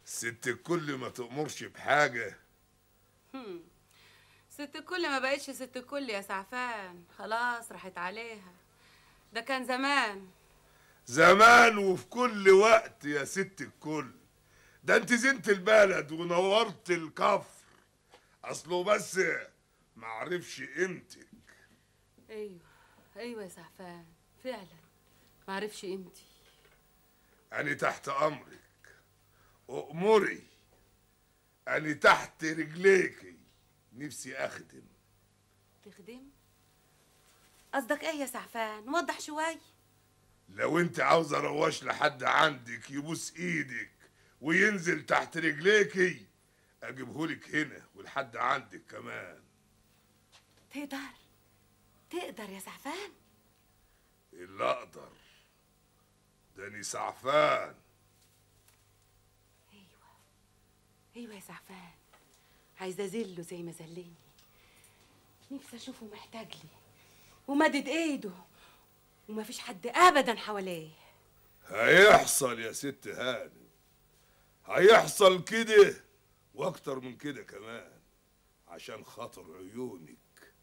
ست الكل ما تأمرش بحاجة هم. ست الكل ما بقتش ست الكل يا سعفان خلاص راحت عليها ده كان زمان زمان وفي كل وقت يا ست الكل ده انت زنت البلد ونورت الكفر اصله بس معرفش قيمتك ايوه ايوه يا سعفان فعلا معرفش قيمتي أنا تحت أمرك أؤمري أنا تحت رجليكي نفسي أخدم تخدم قصدك ايه يا سعفان وضح شوي لو أنت عاوزة رواش لحد عندك يبوس إيدك وينزل تحت رجليكي أجيبهولك هنا ولحد عندك كمان تقدر تقدر يا سعفان اللي أقدر داني سعفان ايوه يا سعفان عايزه اذله زي ما ذلني نفسي اشوفه محتاج لي ومدد ايده ومفيش حد ابدا حواليه هيحصل يا ست هانم هيحصل كده واكتر من كده كمان عشان خاطر عيونك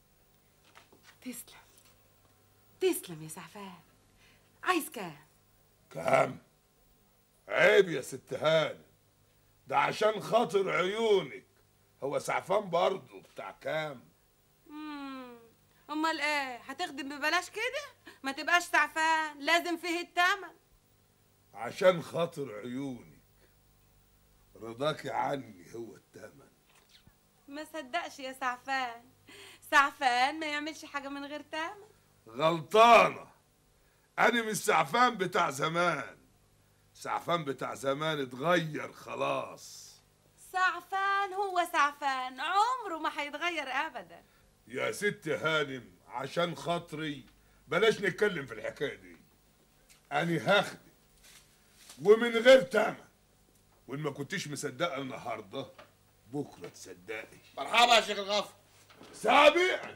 تسلم تسلم يا سعفان عايز كام كام عيب يا ست هانم ده عشان خاطر عيونك هو سعفان برضه بتاع كام مم. امال ايه هتخدم ببلاش كده ما تبقاش سعفان لازم فيه التمن عشان خاطر عيونك رضاكي عني هو التمن ما صدقش يا سعفان سعفان ما يعملش حاجه من غير تمن غلطانة أنا مش سعفان بتاع زمان سعفان بتاع زمان اتغير خلاص سعفان هو سعفان عمره ما هيتغير ابدا يا ست هانم عشان خاطري بلاش نتكلم في الحكاية دي أنا هاخدك ومن غير تمن وإن ما كنتيش مصدقة النهاردة بكرة تصدقي مرحبا يا شيخ الغفر سابقا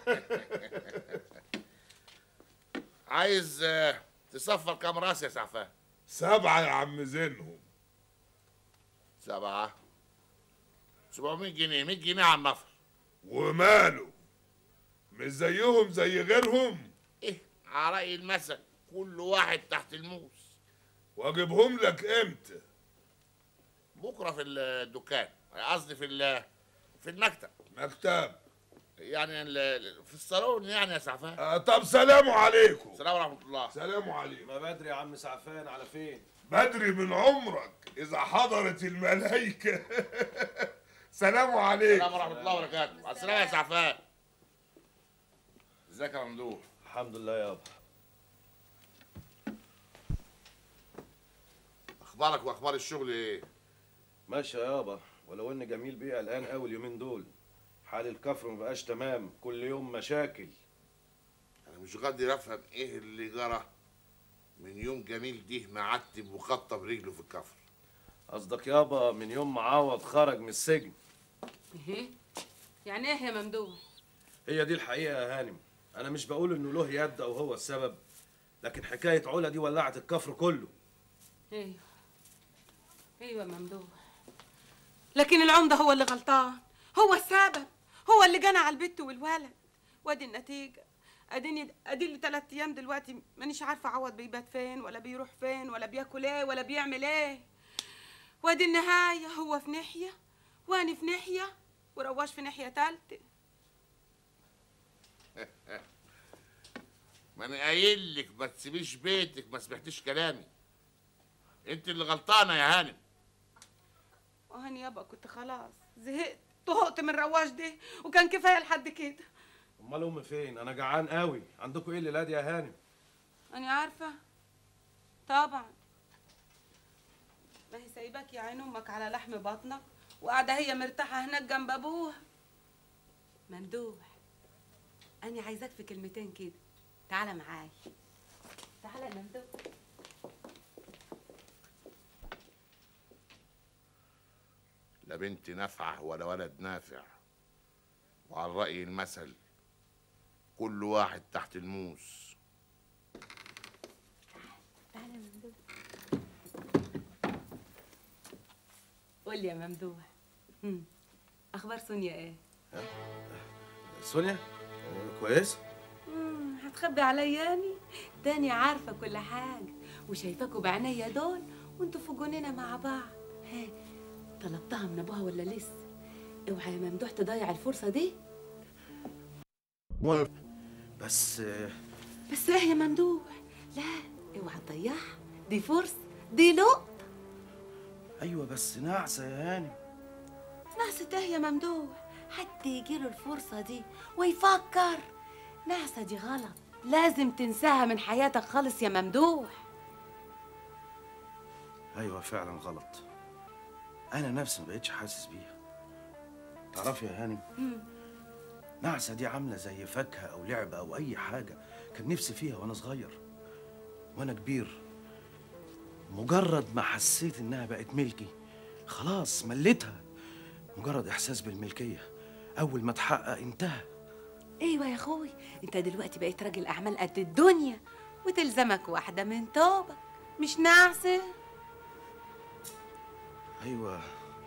عايز آه، تصفر كام راس يا سعفان سبعة يا عم زينهم سبعة 700 جنيه 100 جنيه على النفر وماله مش زيهم زي غيرهم ايه على رأي المثل كل واحد تحت الموس واجيبهم لك امتى بكره في الدكان قصدي في ال- في المكتب مكتب يعني ال- في الصالون يعني يا سعفان آه طب سلام عليكم السلام ورحمة الله سلام عليكم ما بدري يا عم سعفان على فين بدري من عمرك اذا حضرت الملائكة سلام عليكم السلام ورحمة الله وبركاته مع السلامة يا سعفان ازيك يا ممدوح الحمد لله يابا اخبارك واخبار الشغل ايه ماشي يابا ولو ان جميل بيه قلقان قوي اليومين دول حال الكفر مبقاش تمام كل يوم مشاكل انا مش قادر افهم ايه اللي جرى من يوم جميل ده معتب وخطب رجله في الكفر قصدك يابا من يوم معوض خرج من السجن ايه يعني ايه يا ممدوح هي دي الحقيقه يا هانم انا مش بقول انه له يد او هو السبب لكن حكايه علا دي ولعت الكفر كله ايوه ايوه يا ممدوح لكن العمده هو اللي غلطان هو السبب هو اللي جنى على البت والولد وادي النتيجه اديني ادي لي ثلاث ايام دلوقتي مانيش عارفه عوض بيبات فين ولا بيروح فين ولا بياكل ايه ولا بيعمل ايه وادي النهايه هو في ناحيه وانا في ناحيه ورواش في ناحيه تالته ما انا قايل لك ما تسيبيش بيتك ما سمعتيش كلامي انت اللي غلطانه يا هانم وهاني يابا كنت خلاص زهقت طهقت من الرواش ده وكان كفايه لحد كده امال امي فين انا جعان قوي عندكم ايه الليله دي يا هانم أنا عارفة طبعا ما هي سايباك يا عين أمك على لحم بطنك وقاعدة هي مرتاحة هناك جنب أبوها ممدوح أنا عايزاك في كلمتين كده تعالى معايا تعالى يا ممدوح لا بنت نافعه ولا ولد نافع وعلى رأي المثل كل واحد تحت الموس تعالى يا ممدوح قول لي يا ممدوح مم. اخبار سونيا ايه سونيا آه، كويس مم، هتخبي عليا يعني تاني عارفه كل حاجه وشايفاكوا بعينيا دول وانتوا في جنينه مع بعض ها طلبتها من ابوها ولا لسه اوعى يا ممدوح تضيع الفرصه دي بس آه، بس ايه يا ممدوح لا اوعى تضيعها دي فرصه دي لقطه ايوه بس نعسه يا هانم نعسة ايه يا ممدوح حد يجيله الفرصة دي ويفكر نعسة دي غلط لازم تنساها من حياتك خالص يا ممدوح ايوه فعلا غلط انا نفسي ما بقتش حاسس بيها تعرفي يا هانم نعسه دي عامله زي فاكهه او لعبه او اي حاجه كان نفسي فيها وانا صغير وانا كبير مجرد ما حسيت انها بقت ملكي خلاص مليتها مجرد احساس بالملكيه اول ما اتحقق انتهى ايوه يا اخوي انت دلوقتي بقيت راجل اعمال قد الدنيا وتلزمك واحدة من توبك مش نعسة ايوه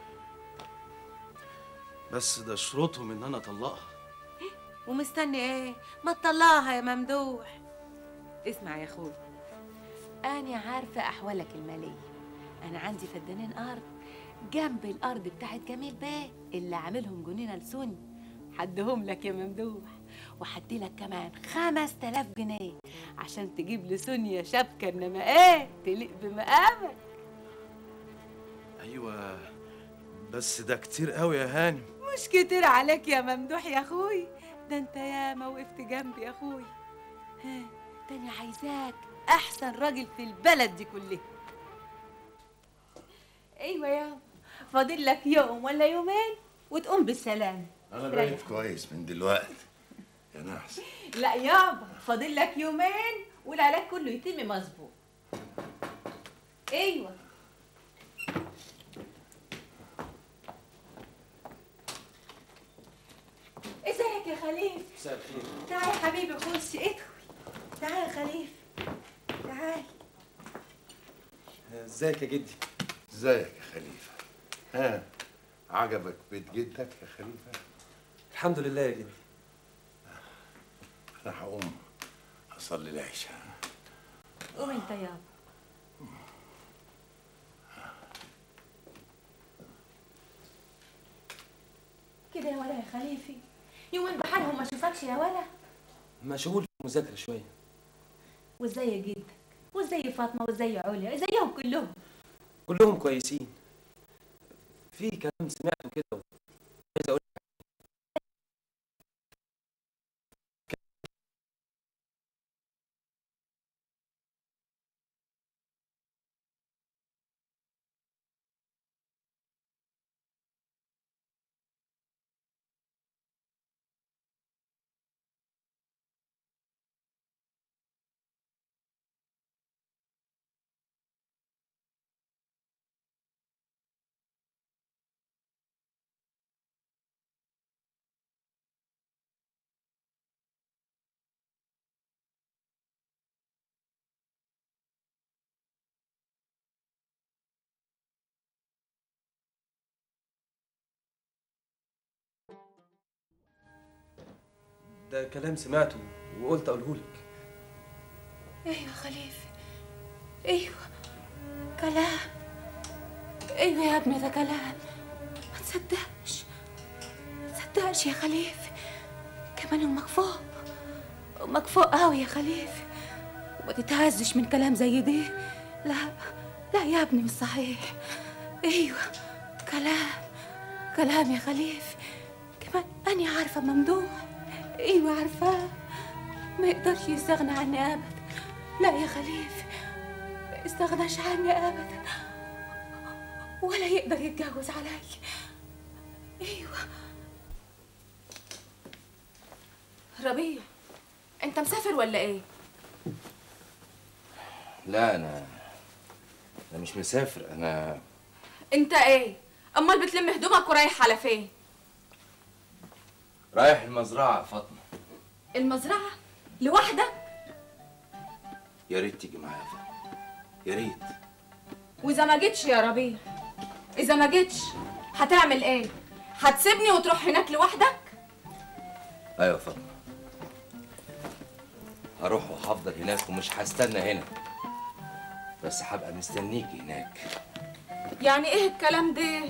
بس ده شروطهم ان انا اطلقها ومستني ايه ما تطلعها يا ممدوح اسمع يا اخوي انا عارفه احوالك الماليه انا عندي فدانين ارض جنب الارض بتاعت جميل بيه اللي عاملهم جنينه لسوني حدهم لك يا ممدوح وحدي لك كمان خمس تلاف جنيه عشان تجيب لسونيا شبكه انما ايه تليق بمقامك ايوه بس ده كتير قوي يا هانم مش كتير عليك يا ممدوح يا اخوي ده انت ياما وقفت جنبي يا اخوي ها تاني عايزاك احسن راجل في البلد دي كلها ايوه يا فاضل لك يوم ولا يومين وتقوم بالسلامه انا بقيت كويس من دلوقتي يا نحس لا يابا فاضل لك يومين والعلاج كله يتم مظبوط ايوه ازيك يا خليل مساء الخير تعال يا حبيبي خش ادخل تعال يا خليل تعال ازيك يا جدي ازيك يا خليفه ها عجبك بيت جدك يا خليفه الحمد لله يا جدي انا هقوم اصلي العشاء قوم انت يابا كده يا ولا يا خليفي يومين بحالهم ما اشوفكش يا ولا مشغول في المذاكره شويه وازاي جدك وازاي فاطمه وازاي عليا زيهم كلهم كلهم كويسين في كلام سمعته كده عايز اقول ده كلام سمعته وقلت اقوله لك ايوه خليفه ايوه كلام ايوه يا ابني ده كلام ما تصدقش ما تصدقش يا خليفه كمان امك فوق امك فوق قوي يا خليفه وما تتهزش من كلام زي دي لا لا يا ابني مش صحيح ايوه كلام كلام يا خليفه كمان انا عارفه ممدوح ايوه عارفاه ما يقدرش يستغنى عني ابدا لا يا خليفه ما يستغناش عني ابدا ولا يقدر يتجوز علي ايوه ربيع انت مسافر ولا ايه لا انا انا مش مسافر انا انت ايه امال بتلم هدومك ورايح على فين رايح المزرعه يا فاطمه المزرعه لوحدك يا ريت تيجي معايا يا فاطمه يا ريت واذا ما جيتش يا ربيع اذا ما جيتش هتعمل ايه هتسيبني وتروح هناك لوحدك ايوه يا فاطمه هروح وهفضل هناك ومش هستنى هنا بس هبقى مستنيكي هناك يعني ايه الكلام ده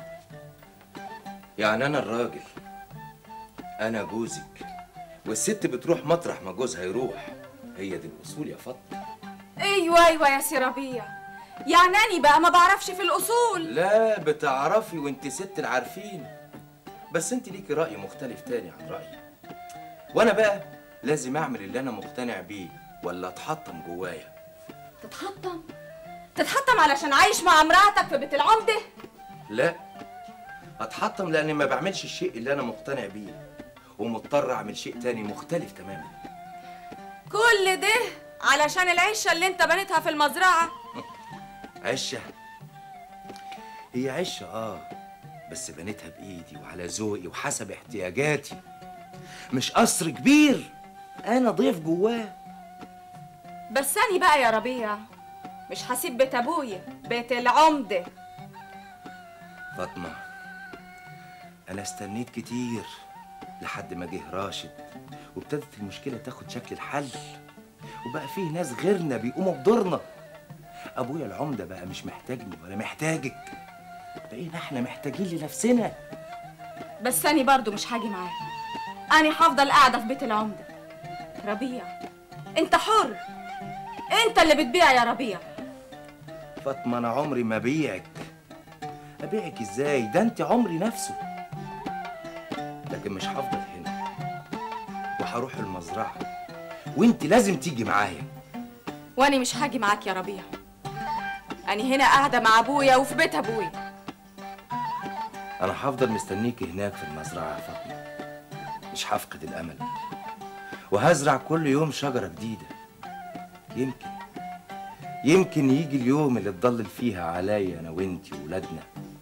يعني انا الراجل انا جوزك والست بتروح مطرح ما جوزها يروح هي دي الاصول يا فاطمه ايوه ايوه يا سي ربيع يعني اني بقى ما بعرفش في الاصول لا بتعرفي وانت ست العارفين بس انت ليكي رأي مختلف تاني عن رأيي وانا بقى لازم اعمل اللي انا مقتنع بيه ولا اتحطم جوايا تتحطم تتحطم علشان عايش مع مراتك في بيت العمده لا اتحطم لاني ما بعملش الشيء اللي انا مقتنع بيه ومضطر اعمل شيء تاني مختلف تماما كل ده علشان العشه اللي انت بنيتها في المزرعه عشة هي عشة اه بس بنيتها بايدي وعلى ذوقي وحسب احتياجاتي مش قصر كبير انا ضيف جواه بس اني بقى يا ربيع مش هسيب بيت ابويا بيت العمده فاطمة أنا استنيت كتير لحد ما جه راشد وابتدت المشكلة تاخد شكل الحل وبقى فيه ناس غيرنا بيقوموا بدورنا أبويا العمدة بقى مش محتاجني ولا محتاجك بقينا احنا محتاجين لنفسنا بس اني برضو مش هاجي معاك اني هفضل قاعده في بيت العمده ربيع انت حر انت اللي بتبيع يا ربيع فاطمة أنا عمري ما بيعك أبيعك إزاي؟ ده أنت عمري نفسه لكن مش هفضل هنا وهروح المزرعة وأنت لازم تيجي معايا واني مش هاجي معاك يا ربيع اني هنا قاعده مع ابويا وفي بيت ابويا أنا هفضل مستنيكي هناك في المزرعة يا فاطمة مش هفقد الأمل وهزرع كل يوم شجرة جديدة يمكن يمكن يجي اليوم اللي تضلل فيها عليا أنا وأنتي وولادنا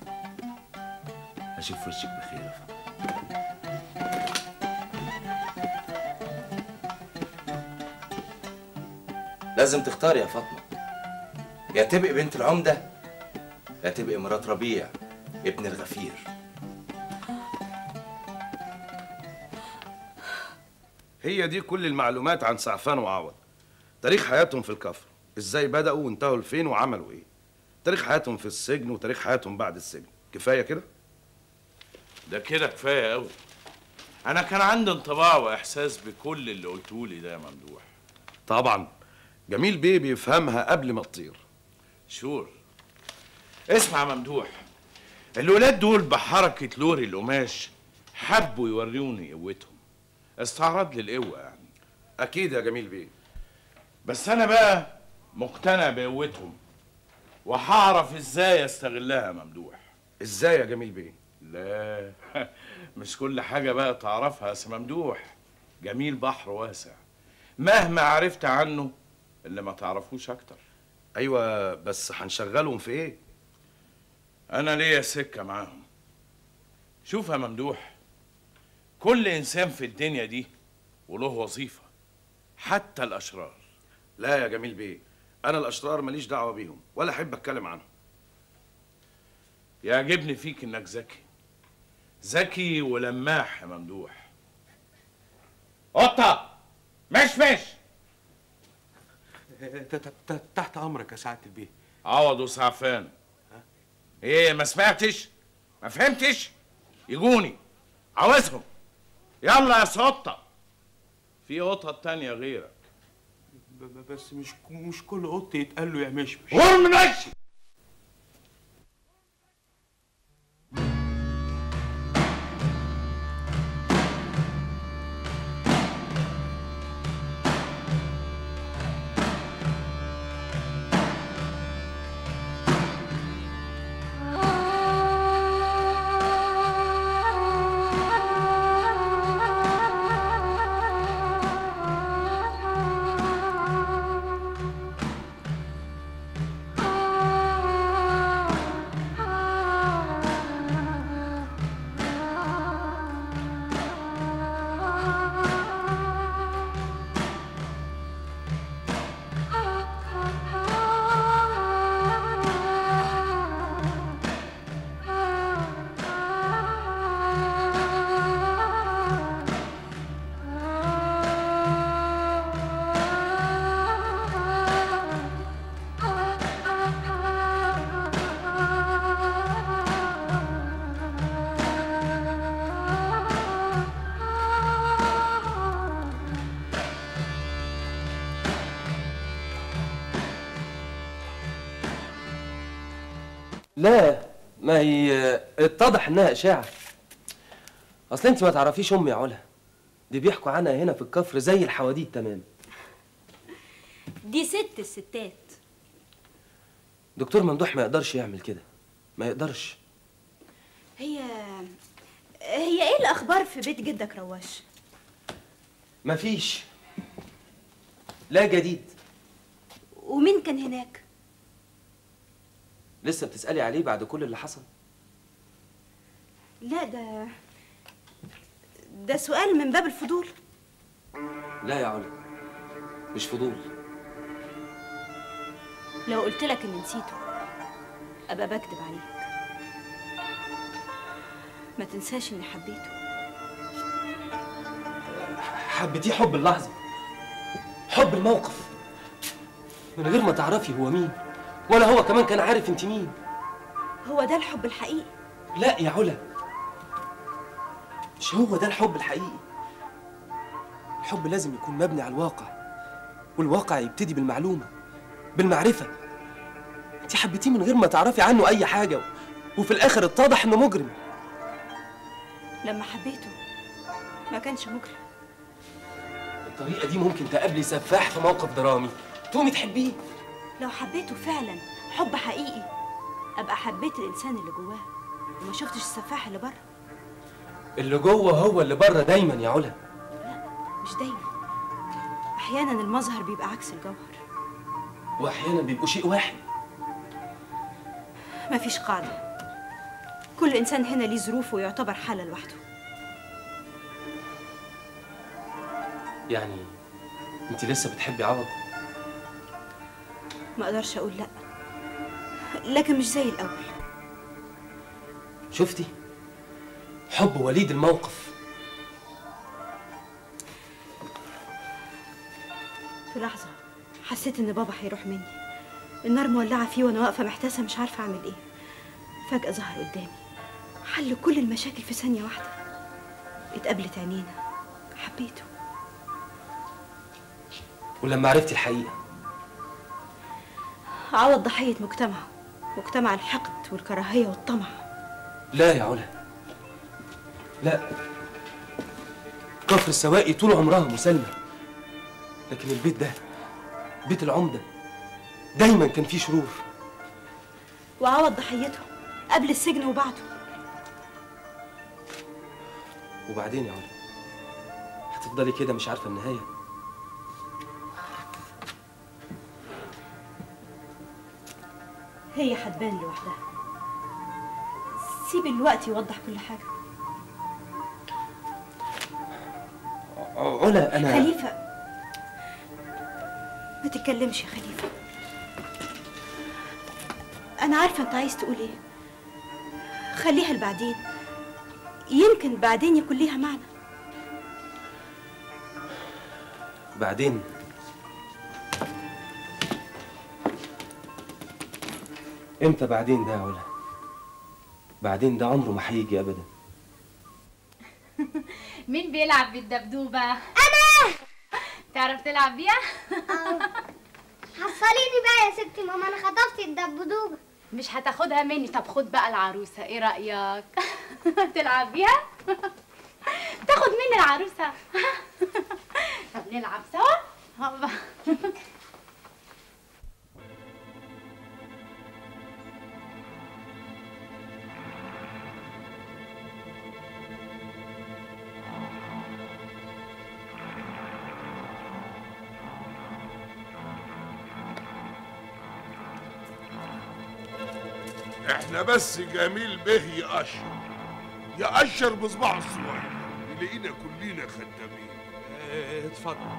أشوف وشك بخير يا فاطمة لازم تختاري يا فاطمة يا تبقي بنت العمدة يا تبقي مرات ربيع ابن الغفير هي دي كل المعلومات عن سعفان وعوض تاريخ حياتهم في الكفر ازاي بدأوا وانتهوا لفين وعملوا ايه تاريخ حياتهم في السجن وتاريخ حياتهم بعد السجن كفاية كده ده كده كفايه قوي انا كان عندي انطباع واحساس بكل اللي قلته لي ده يا ممدوح طبعا جميل بيه بيفهمها قبل ما تطير شور اسمع يا ممدوح الولاد دول بحركه لوري القماش حبوا يوروني قوتهم استعراض للقوه يعني اكيد يا جميل بيه بس انا بقى مقتنع بقوتهم وهعرف ازاي استغلها يا ممدوح ازاي يا جميل بيه لا مش كل حاجة بقى تعرفها يا سي ممدوح جميل بحر واسع مهما عرفت عنه اللي ما تعرفوش أكتر ايوه بس هنشغلهم في ايه أنا ليا سكة معاهم شوف يا ممدوح كل إنسان في الدنيا دي وله وظيفة حتى الأشرار لا يا جميل بيه انا الاشرار ماليش دعوه بيهم ولا احب اتكلم عنهم يعجبني فيك إنك ذكي ذكي ولماح يا ممدوح قطة مش مش تحت امرك يا سعاده البيه عوض وسعفان ايه ما سمعتش ما فهمتش يجوني عاوزهم يلا يا سقطة في قطة تانية غيرك ب- ب- بس مش مش كل قط يتقال له يا مشمش غور من وشي Ah لا ما هي اتضح انها اشاعه اصل انت ما تعرفيش امي يا علا دي بيحكوا عنها هنا في الكفر زي الحواديت تمام دي ست الستات دكتور ممدوح ما يقدرش يعمل كده ما يقدرش هي هي ايه الاخبار في بيت جدك رواش مفيش لا جديد ومين كان هناك لسه بتسألي عليه بعد كل اللي حصل لا ده ده سؤال من باب الفضول لا يا علا مش فضول لو قلت لك اني نسيته ابقى بكذب عليك ما تنساش اني حبيته حبيتيه حب اللحظة حب الموقف من غير ما تعرفي هو مين ولا هو كمان كان عارف انت مين هو ده الحب الحقيقي لا يا علا مش هو ده الحب الحقيقي الحب لازم يكون مبني على الواقع والواقع يبتدي بالمعلومة بالمعرفة انت حبيتيه من غير ما تعرفي عنه أي حاجة وفي الآخر اتضح إنه مجرم لما حبيته ما كانش مجرم الطريقة دي ممكن تقابلي سفاح في موقف درامي تقومي تحبيه لو حبيته فعلا حب حقيقي ابقى حبيت الانسان اللي جواه وما شفتش السفاح اللي بره اللي جوه هو اللي بره دايما يا علا مش دايما احيانا المظهر بيبقى عكس الجوهر وأحيانا بيبقوا شيء واحد مفيش قاعده كل انسان هنا ليه ظروفه ويعتبر حاله لوحده يعني انت لسه بتحبي عوض ما اقدرش اقول لا لكن مش زي الاول شفتي حب وليد الموقف في لحظه حسيت ان بابا هيروح مني النار مولعه فيه وانا واقفه محتاسه مش عارفه اعمل ايه فجاه ظهر قدامي حل كل المشاكل في ثانيه واحده اتقابلت عينينا حبيته ولما عرفتي الحقيقة عوض ضحيه مجتمعه مجتمع الحقد والكراهيه والطمع لا يا علا لا كفر السواقي طول عمرها مسالمة لكن البيت ده بيت العمدة دايما كان فيه شرور وعوض ضحيته قبل السجن وبعده وبعدين يا علا هتفضلي كده مش عارفة النهاية هي هتبان لوحدها سيب الوقت يوضح كل حاجه علا أنا خليفه ما تتكلمش يا خليفه انا عارفه انت عايز تقول ايه خليها لبعدين يمكن بعدين يكون ليها معنى بعدين امتى بعدين ده يا علا بعدين ده عمره ما هيجي ابدا مين بيلعب بالدبدوبة؟ أنا تعرف تلعب بيها؟ حصليني بقى يا ستي ماما انا خطفت الدبدوبه مش هتاخدها مني طب خد بقى العروسة ايه رأيك؟ تلعب بيها؟ تاخد مني العروسة طب نلعب سوا؟ هوبا. احنا بس جميل به يقشر يقشر بصباعه الصغير يلاقينا كلنا خدامين اتفضل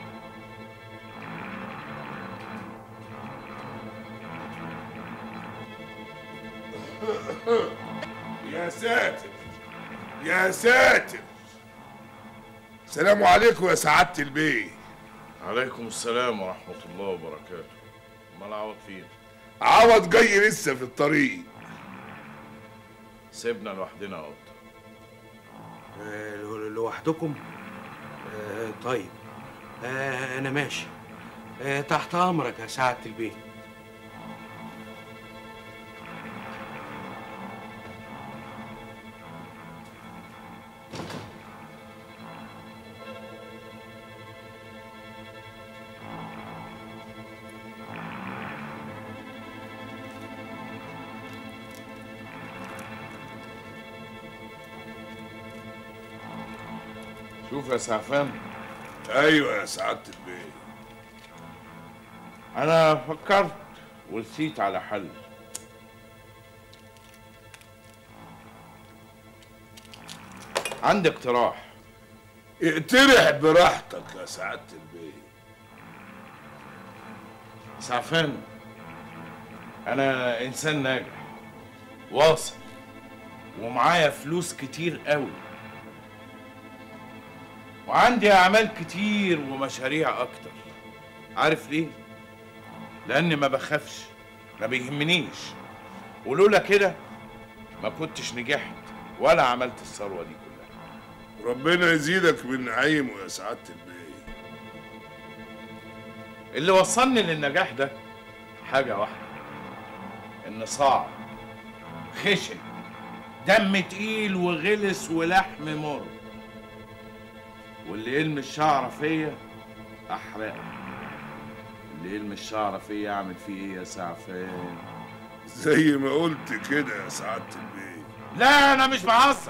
يا ساتر يا ساتر السلام عليكم يا سعادة البيه عليكم السلام ورحمة الله وبركاته امال عوض فين؟ عوض جاي لسه في الطريق سيبنا لوحدنا يا قط آه، لوحدكم آه، طيب آه، انا ماشي آه، تحت امرك يا سعاده البيت شوف يا سعفان ايوه يا سعاده البيه انا فكرت ورسيت على حل عندي اقتراح اقترح براحتك يا سعاده البيه سعفان انا انسان ناجح واصل ومعايا فلوس كتير قوي وعندي اعمال كتير ومشاريع اكتر عارف ليه لاني ما بخافش ما بيهمنيش ولولا كده ما كنتش نجحت ولا عملت الثروه دي كلها ربنا يزيدك من نعيمه يا سعاده البيه اللي وصلني للنجاح ده حاجة واحدة إن صعب خشن دم تقيل وغلس ولحم مر واللي يلمس الشعر فيا أحرقه اللي يلمس الشعر فيا أعمل فيه إيه يا سعفان زي ما قلت كده يا سعاده البيه لا أنا مش بهزر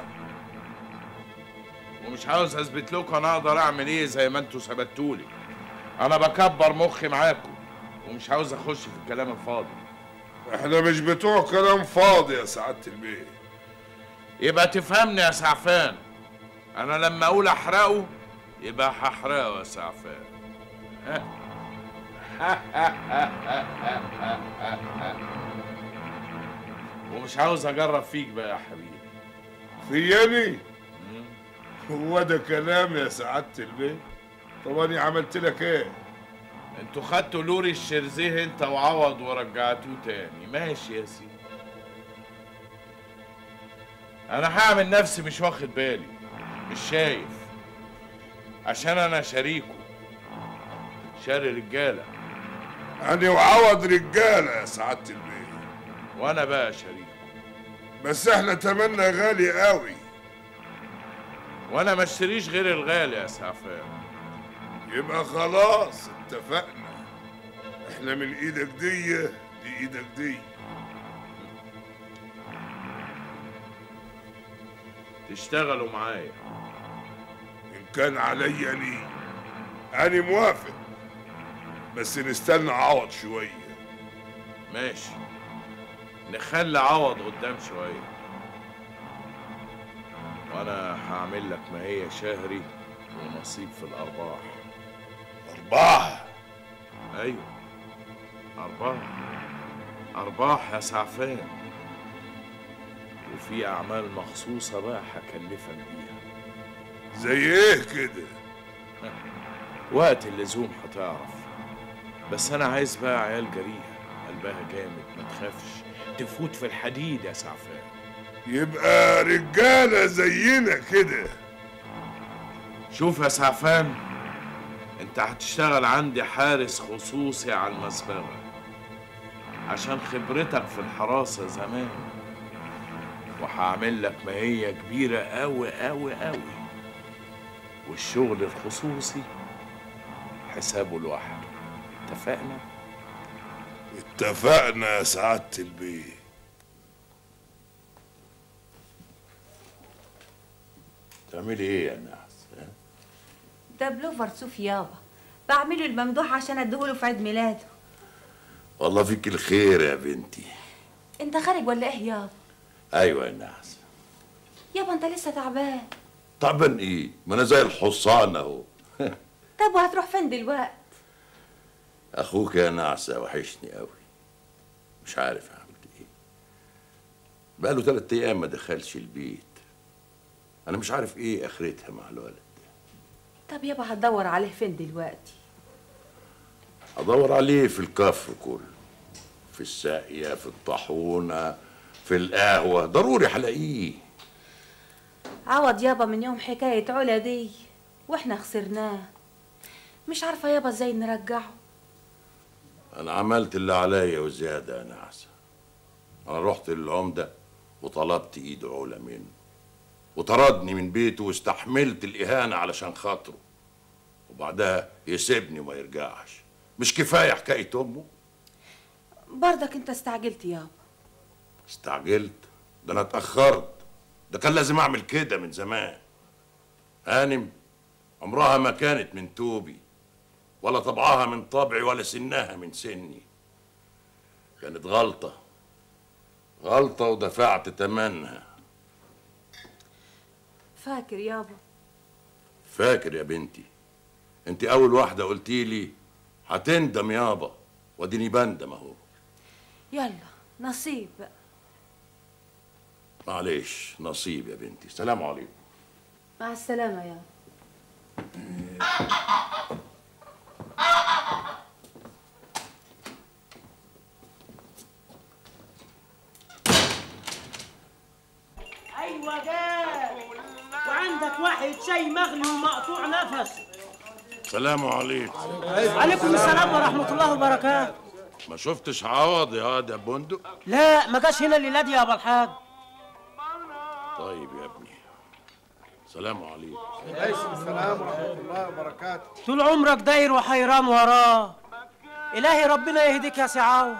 ومش عاوز أثبت لكم أنا أقدر أعمل إيه زي ما أنتوا ثبتولي أنا بكبر مخي معاكم ومش عاوز أخش في الكلام الفاضي احنا مش بتوع كلام فاضي يا سعاده البيه يبقى تفهمني يا سعفان انا لما اقول احرقه يبقى هحرقه يا سعفان ومش عاوز اجرب فيك بقى يا حبيبي فياني هو ده كلام يا سعاده البيه طب انا عملت لك ايه انتوا خدتوا لوري الشرزيه انت وعوض ورجعتوه تاني ماشي يا سيدي انا هعمل نفسي مش واخد بالي مش شايف عشان انا شريكه شاري رجاله انا وعوض رجاله يا سعاده البيه وانا بقى شريك بس احنا تمنا غالي قوي وانا ما اشتريش غير الغالي يا سعفان يبقى خلاص اتفقنا احنا من ايدك دي دي ايدك دي تشتغلوا معايا ان كان عليا لي انا موافق بس نستنى عوض شويه ماشي نخلي عوض قدام شويه وانا هعمل لك ما هي شهري ونصيب في الارباح ارباح ايوه ارباح ارباح يا سعفان وفي اعمال مخصوصه بقى هكلفك بيها زي ايه كده وقت اللزوم هتعرف بس انا عايز بقى عيال جريئه قلبها جامد ما تخافش تفوت في الحديد يا سعفان يبقى رجاله زينا كده شوف يا سعفان انت هتشتغل عندي حارس خصوصي على المسبغة عشان خبرتك في الحراسة زمان وهعمل لك ماهية كبيرة أوي أوي أوي والشغل الخصوصي حسابه لوحده اتفقنا؟ اتفقنا يا سعاده البيه تعملي ايه يا نحس؟ ها؟ ده بلوفر صوف يابا بعمله الممدوح عشان اديهوله في عيد ميلاده والله فيك الخير يا بنتي انت خارج ولا ايه يابا ايوه يا نحس يابا انت لسه تعبان طبعا ايه ما انا زي الحصان اهو طب وهتروح فين دلوقتي اخوك يا نعسة وحشني قوي مش عارف اعمل ايه بقاله تلات ايام ما دخلش البيت انا مش عارف ايه اخرتها مع الولد طب يابا هتدور عليه فين دلوقتي ادور عليه في الكفر كله في الساقية في الطاحونة في القهوة ضروري هلاقيه عوض يابا من يوم حكاية علا دي واحنا خسرناه مش عارفة يابا ازاي نرجعه انا عملت اللي عليا وزيادة يا نعسة انا رحت للعمدة وطلبت ايد علا منه وطردني من بيته واستحملت الاهانة علشان خاطره وبعدها يسيبني وما يرجعش مش كفاية حكاية امه برضك انت استعجلت يابا استعجلت ده انا اتأخرت ده كان لازم اعمل كده من زمان هانم عمرها ما كانت من توبي ولا طبعها من طبعي ولا سنها من سني كانت غلطة غلطة ودفعت تمنها فاكر يابا فاكر يا بنتي انت اول واحدة قلتي لي هتندم يابا واديني بندم اهو يلا نصيب بقى معلش نصيب يا بنتي سلام عليكم مع السلامة يابا ايوه جاب وعندك واحد شاي مغلي ومقطوع نفس سلام عليكم عليكم السلام ورحمه الله وبركاته ما شفتش عوض يا واد يا بندق لا ما جاش هنا الليله دي يا ابو الحاج طيب يا ابني سلام عليكم عليكم السلام ورحمة الله وبركاته طول عمرك داير وحيران وراه الهي ربنا يهديك يا سعاوة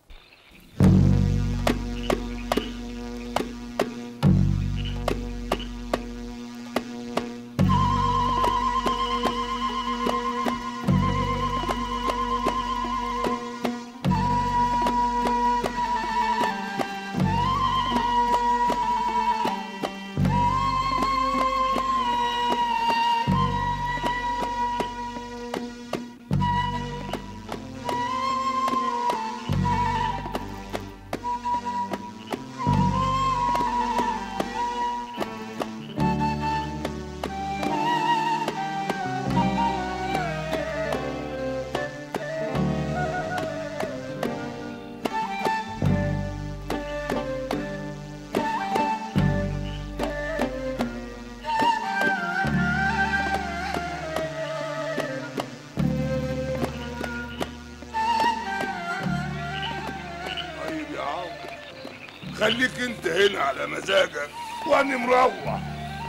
طيب يا عم خليك انت هنا على مزاجك وانا مروح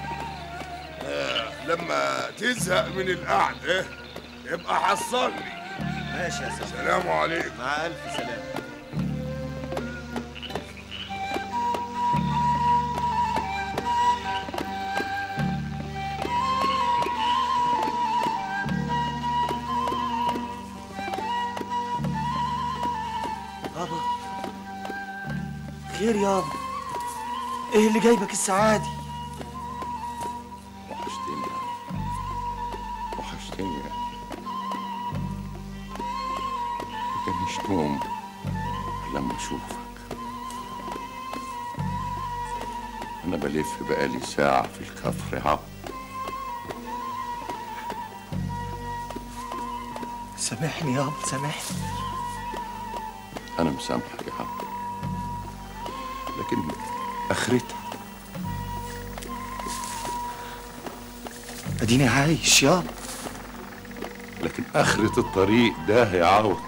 آه لما تزهق من القعده يبقى حصلني ماشي يا سلام سلام عليكم مع الف سلام بابا خير يابا ايه اللي جايبك السعادي وحشتني يا عم. وحشتني يا كانش توم لما اشوفك انا بلف بقالي ساعة في الكفر يا عم سامحني يابا سامحني انا مسامحك يا عم لكن اخرتها اديني عايش يابا لكن اخرة الطريق ده يا عوض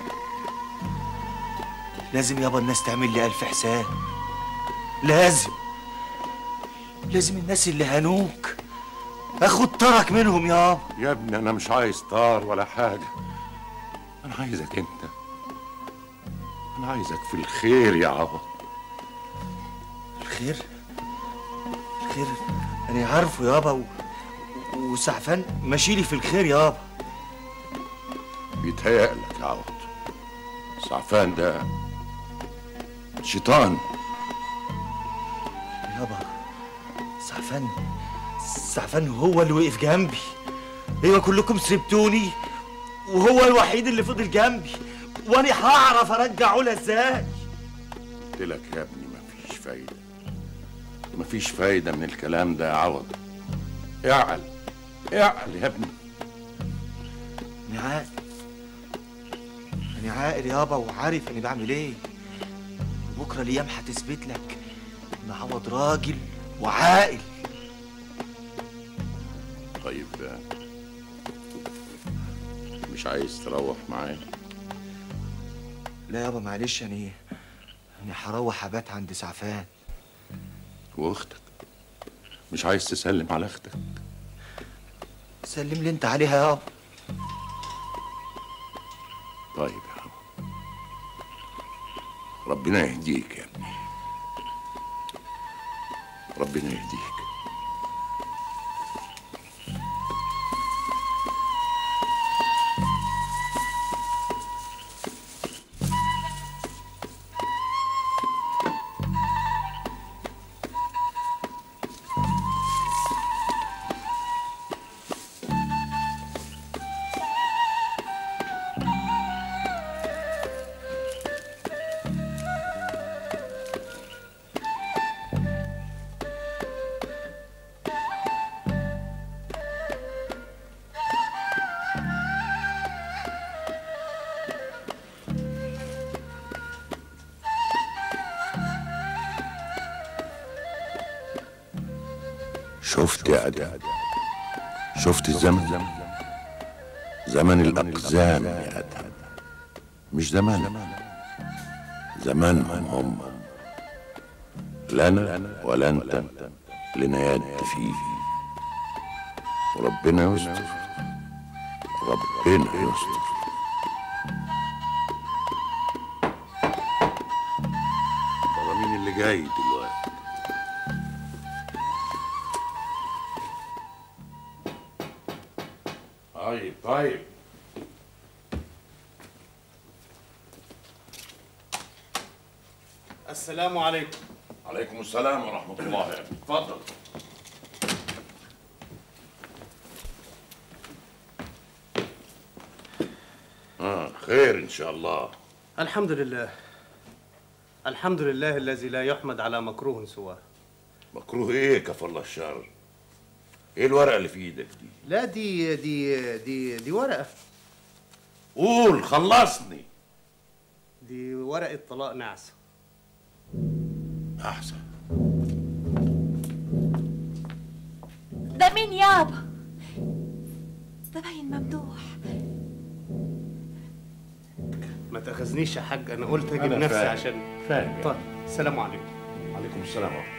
لازم يابا الناس تعمل لي ألف حساب لازم لازم الناس اللي هنوك اخد طرك منهم يابا يا ابني انا مش عايز طار ولا حاجة انا عايزك انت انا عايزك في الخير يا عوض الخير الخير انا عارفه يابا و... وسعفان ماشيلي في الخير يابا بيتهيألك يا عوض سعفان ده شيطان يابا سعفان سعفان هو اللي وقف جنبي ايوه كلكم سبتوني وهو الوحيد اللي فضل جنبي وانا هعرف ارجعه له ازاي قلت لك يا ابني مفيش فايدة مفيش فايدة من الكلام ده يا عوض اعقل اعقل يا ابني انا عاقل انا عاقل يابا وعارف اني بعمل ايه بكره الايام هتثبت لك ان عوض راجل وعاقل طيب مش عايز تروح معايا لا يابا معلش يعني انا هروح ابات عند سعفان واختك مش عايز تسلم على اختك سلم لي انت عليها يابا طيب يا عم ربنا يهديك يا ابني ربنا يهديك شفت يا أدم شفت الزمن زمن الأقزام يا أدم مش زمان زمانهم هم لا أنا ولا أنت لنا يد فيه وربنا يستر ربنا يستر ترى مين اللي جاي دلوقتي طيب طيب السلام عليكم عليكم السلام ورحمة الله يا ابني اتفضل آه خير إن شاء الله الحمد لله الحمد لله الذي لا يحمد على مكروه سواه مكروه إيه كفر الله الشر إيه الورقة اللي في إيدك دي لا دي دي دي دي ورقة قول خلصني دي ورقة طلاق نعسة أحسن ده مين يابا ده باين ممدوح ما تاخذنيش يا حاج انا قلت اجيب أنا نفسي فاهم. عشان فاهم. طيب السلام عليكم عليكم السلام ورحمة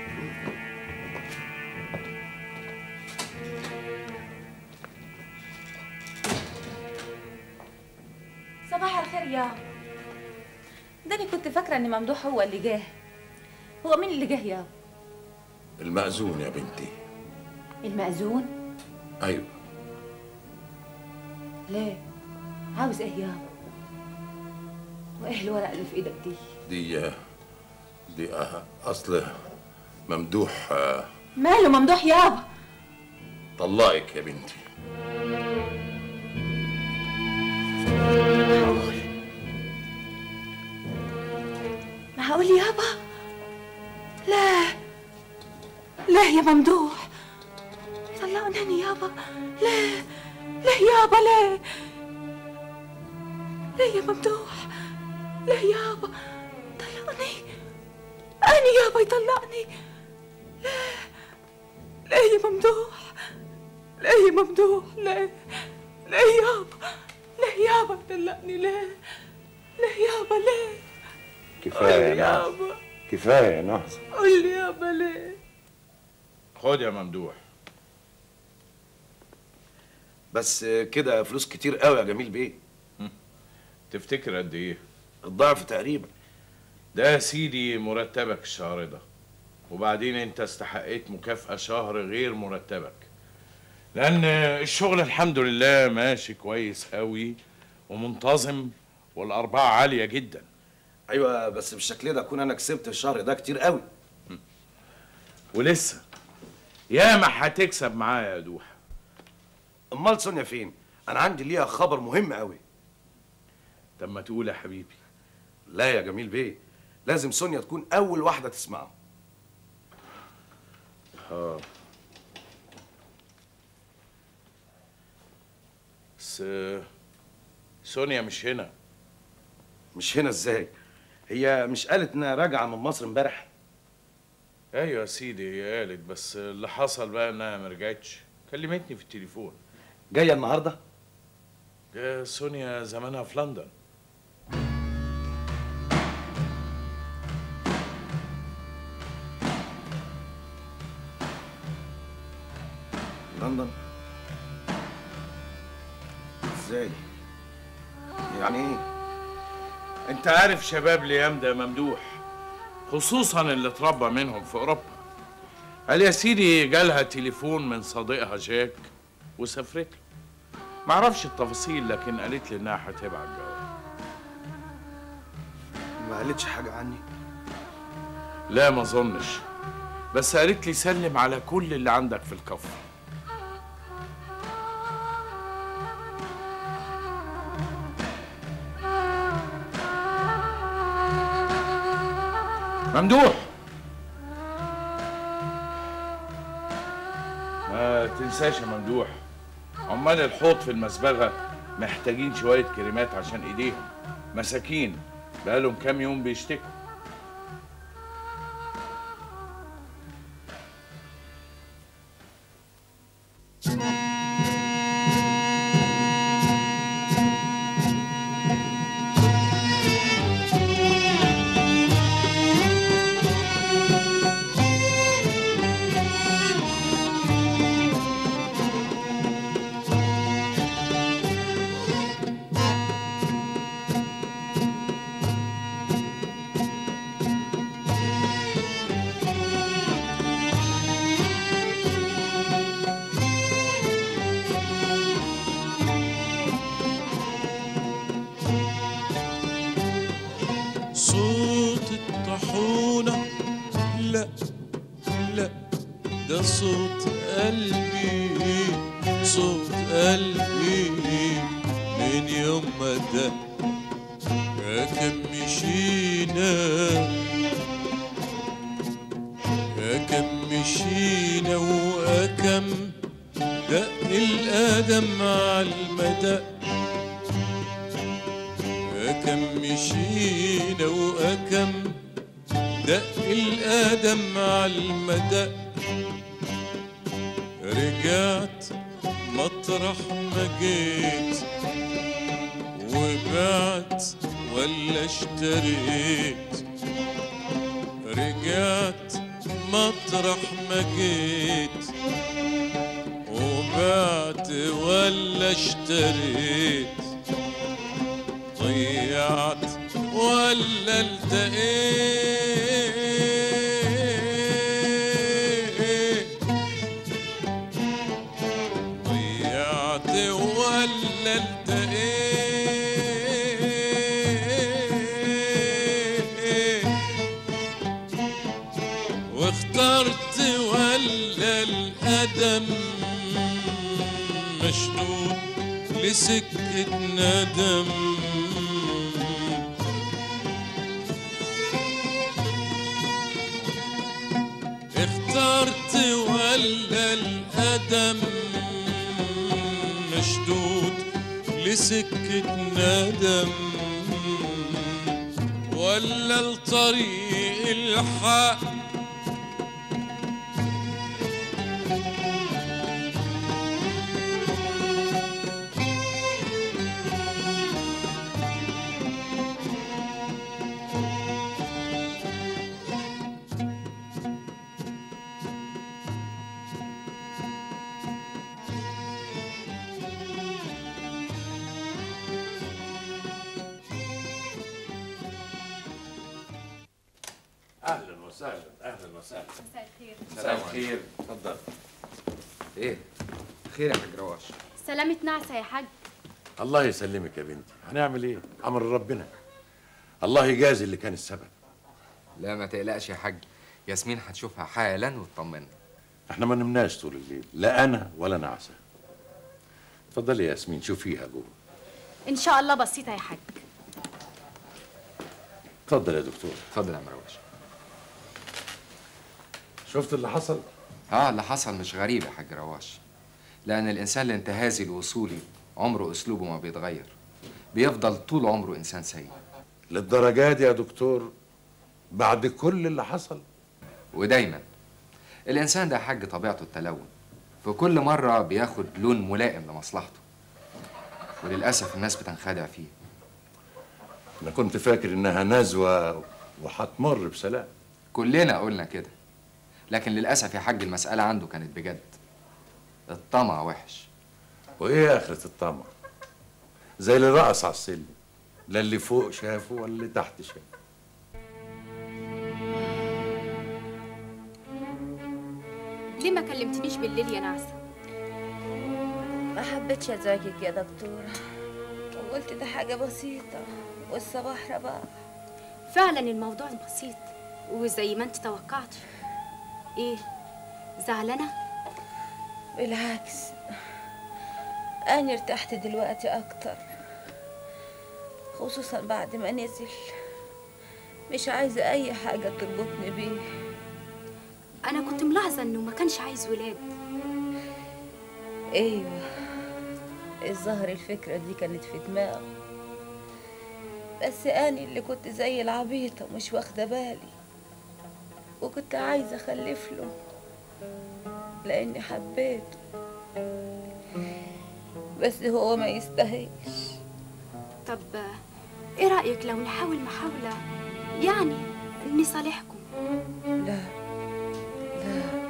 صباح الخير يابا ده انا كنت فاكره ان ممدوح هو اللي جاه هو مين اللي جه يابا المأذون يا بنتي المأذون أيوه ليه عاوز ايه يابا وايه الورقه اللي في ايدك دي دي دي أه- أصل ممدوح آه، ماله ممدوح يابا طلقك يا بنتي معقول معقول يابا لا لا يا ممدوح طلقني يابا لا لا يابا لا لا يا ممدوح لا يابا طلقني أنا يابا يطلقني لا لا يا ممدوح لا يا ممدوح لا لا يابا لا يابا طلقني لا لا يابا لا كفاية يا قول ناس يابا كفاية يا ناس قول لي يابا ليه خد يا ممدوح بس كده فلوس كتير قوي يا جميل بيه تفتكر قد ايه الضعف تقريبا ده يا سيدي مرتبك الشهر ده وبعدين انت استحقيت مكافأة شهر غير مرتبك لأن الشغل الحمد لله ماشي كويس قوي ومنتظم والأرباح عالية جدا ايوه بس بالشكل ده اكون انا كسبت الشهر ده كتير قوي ولسه ياما هتكسب معايا يا دوحة امال سونيا فين انا عندي ليها خبر مهم قوي طب ما تقول يا حبيبي لا يا جميل بيه لازم سونيا تكون اول واحده تسمعه اه بس سونيا مش هنا مش هنا ازاي هي مش قالت انها راجعه من مصر امبارح ايوه يا سيدي هي قالت بس اللي حصل بقى انها ما رجعتش كلمتني في التليفون جايه النهارده يا سونيا زمانها في لندن لندن ازاي يعني ايه انت عارف شباب ليام ده ممدوح خصوصا اللي اتربى منهم في اوروبا قال يا سيدي جالها تليفون من صديقها جاك وسافرت له معرفش التفاصيل لكن قالت لي انها هتبعت جواب ما قالتش حاجه عني لا ما اظنش بس قالت لي سلم على كل اللي عندك في الكفر ممدوح ما تنساش يا ممدوح عمال الحوض في المسبغة محتاجين شوية كريمات عشان ايديهم مساكين بقالهم كام يوم بيشتكوا طحونة لا لا ده صوت قلبي صوت قلبي من يوم ما ده يا كم مشينا يا كم مشينا وكم دق الآدم على المدى كم مشينا وأكم دق الآدم على المدى رجعت مطرح ما جيت وبعت ولا اشتريت رجعت مطرح ما جيت وبعت ولا اشتريت ضيعت ولا التقيت ضيعت ولا التقيت واخترت ولا الأدم مشدود لسكة ندم اخترت ولا الأدم مشدود لسكة ندم ولا الطريق الحق اهلا وسهلا اهلا وسهلا مساء الخير مساء الخير اتفضل ايه خير يا حاج رواش سلامة نعسة يا حاج الله يسلمك يا بنتي هنعمل ايه امر ربنا الله يجازي اللي كان السبب لا ما تقلقش يا حاج ياسمين هتشوفها حالا وتطمنا احنا ما نمناش طول الليل لا انا ولا نعسه اتفضلي يا ياسمين شوفيها جوه ان شاء الله بسيطة يا حاج اتفضل يا دكتور اتفضل يا مروش شفت اللي حصل اه اللي حصل مش غريب يا حاج رواش لان الانسان الانتهازي الوصولي عمره اسلوبه ما بيتغير بيفضل طول عمره انسان سيء للدرجه دي يا دكتور بعد كل اللي حصل ودايما الانسان ده يا حاج طبيعته التلون في كل مره بياخد لون ملائم لمصلحته وللاسف الناس بتنخدع فيه انا كنت فاكر انها نزوه وهتمر بسلام كلنا قلنا كده لكن للاسف يا حاج المساله عنده كانت بجد الطمع وحش وايه اخرة الطمع زي اللي رقص على السلم لا اللي فوق شافه ولا اللي تحت شافه ليه ما كلمتنيش بالليل يا نعسة ما حبيتش ازعجك يا دكتورة وقلت ده حاجة بسيطة والصباح رباح فعلا الموضوع بسيط وزي ما انت توقعت ايه زعلانة بالعكس أنا ارتحت دلوقتي أكتر خصوصا بعد ما نزل مش عايزة أي حاجة تربطني بيه انا كنت ملاحظة انه ما كانش عايز ولاد أيوة الظاهر الفكرة دي كانت في دماغه بس أنا اللي كنت زي العبيطة مش واخدة بالي وكنت عايزة أخلف له لأني حبيته بس هو ما يستاهلش طب ايه رأيك لو نحاول محاولة يعني نصالحكم لا لا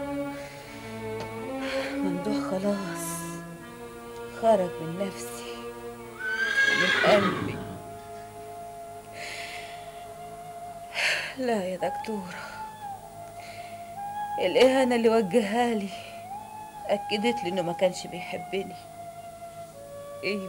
ممدوح خلاص خرج من نفسي ومن قلبي لا يا دكتورة الإهانة اللي وجهها لي أكدت لي إنه ما كانش بيحبني أيوه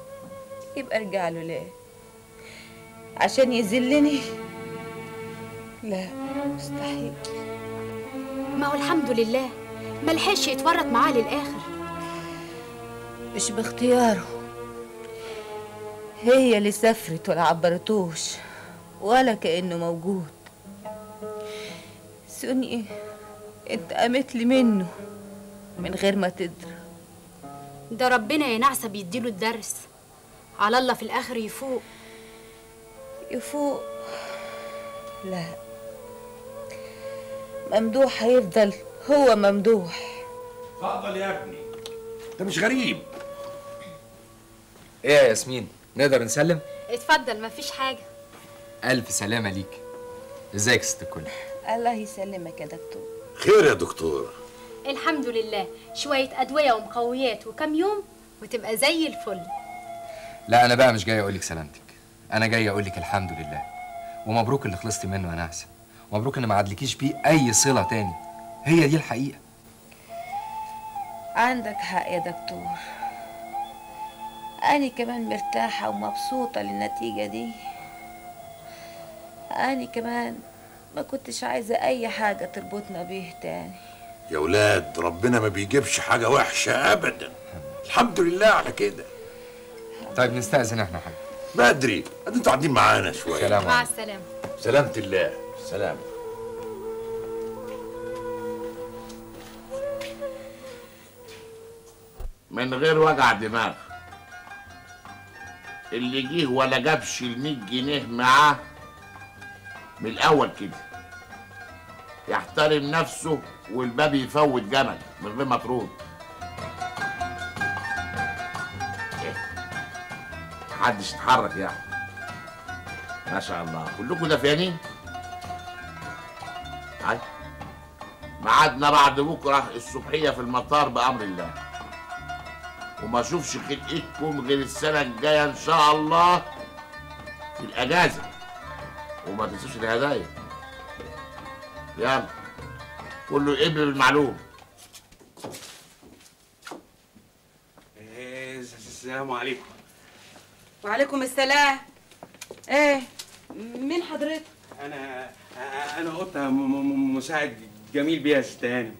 يبقى أرجع له ليه عشان يذلني لا مستحيل ما هو الحمد لله ما لحقش يتورط معاه للاخر مش باختياره هي اللي سافرت ولا عبرتوش ولا كأنه موجود سوني انت قامت لي منه من غير ما تدري ده ربنا يا نعسة بيديله الدرس على الله في الاخر يفوق يفوق لا ممدوح هيفضل هو ممدوح اتفضل يا ابني انت مش غريب ايه يا ياسمين نقدر نسلم اتفضل مفيش حاجة الف سلامه ليك ازيك يا ست الكل الله يسلمك يا دكتور خير يا دكتور الحمد لله شوية أدوية ومقويات وكم يوم وتبقى زي الفل لا انا بقى مش جاي اقول لك سلامتك انا جاي اقول لك الحمد لله ومبروك اللي خلصتي منه يا نعسه مبروك ان ما عادلكيش بيه اي صله تاني هي دي الحقيقه عندك حق يا دكتور أنا كمان مرتاحة ومبسوطة للنتيجة دي أنا كمان ما كنتش عايزة أي حاجة تربطنا بيه تاني يا ولاد ربنا ما بيجيبش حاجة وحشة أبدا الحمد لله على كده طيب نستأذن احنا حاجه بدري ادي انتوا قاعدين معانا شوية سلام مع السلامة سلامة الله سلام من غير وجع دماغ اللي جه ولا جابش ال 100 جنيه معاه من الاول كده يحترم نفسه والباب يفوت جمل من غير ما ترد إيه؟ محدش يتحرك يعني ما شاء الله كلكم دافيانين هاي ميعادنا بعد بكره الصبحيه في المطار بامر الله وما اشوفش خلقتكم غير السنه الجايه ان شاء الله في الاجازه وما تنسوش الهدايا يلا كله يقبل بالمعلوم السلام عليكم وعليكم السلام ايه مين حضرتك انا انا قطه م- م- مساعد جميل بيها يا ست هاني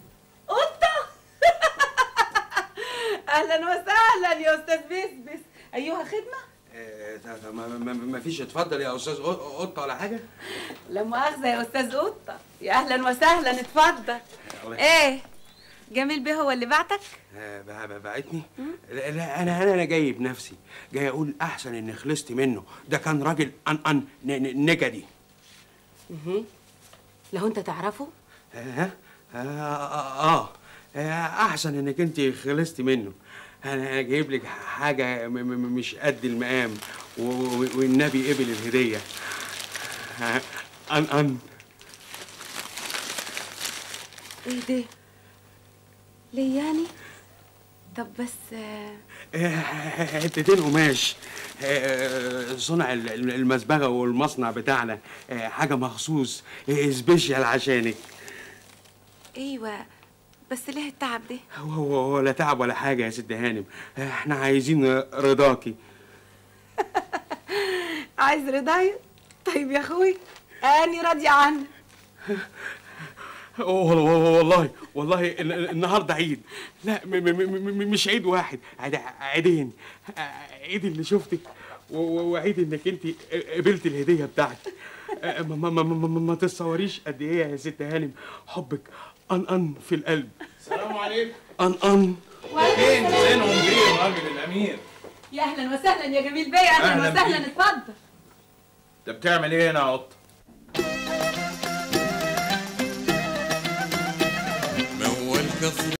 اهلا وسهلا يا استاذ بسبس ايها خدمه آه، طب- طب ما- ما ما فيش اتفضل يا استاذ قط- قطه ولا حاجه لا مؤاخذه يا استاذ قطه يا اهلا وسهلا اتفضل الله ايه جميل بيه هو اللي بعتك آه، بع- بع- بعتني لا لا، انا انا انا جاي بنفسي جاي اقول احسن اني خلصت منه ده كان راجل ان ان ن- ن- نكدي مهم. لو انت تعرفه ها آه, آه, آه, آه احسن انك انت خلصتي منه انا جايب لك حاجه م م مش قد المقام و- و- والنبي قبل الهديه آه، ان ان ايه ده ليه يعني طب بس آه، آه، حتتين قماش آه، صنع ال- ال- المسبغه والمصنع بتاعنا آه، حاجه مخصوص آه، سبيشال عشانك ايوه بس ليه التعب ده هو هو ولا تعب ولا حاجه يا ست هانم آه، احنا عايزين رضاكي عايز رضايا طيب يا اخوي اني راضيه عنك والله والله والله ال- ال- النهارده عيد لا م م م م مش عيد واحد عيد عيدين عيد اللي شفتك و- و- وعيد انك انت قبلت الهديه بتاعتي ما, ما, ما, ما, ما, ما تتصوريش قد ايه يا ست هانم حبك ان ان في القلب السلام عليكم ان ان فين زينهم بيه الراجل الامير يا اهلا وسهلا يا جميل بيه اهلا, أهلاً وسهلا بيك. اتفضل انت بتعمل ايه هنا يا قط موال كفر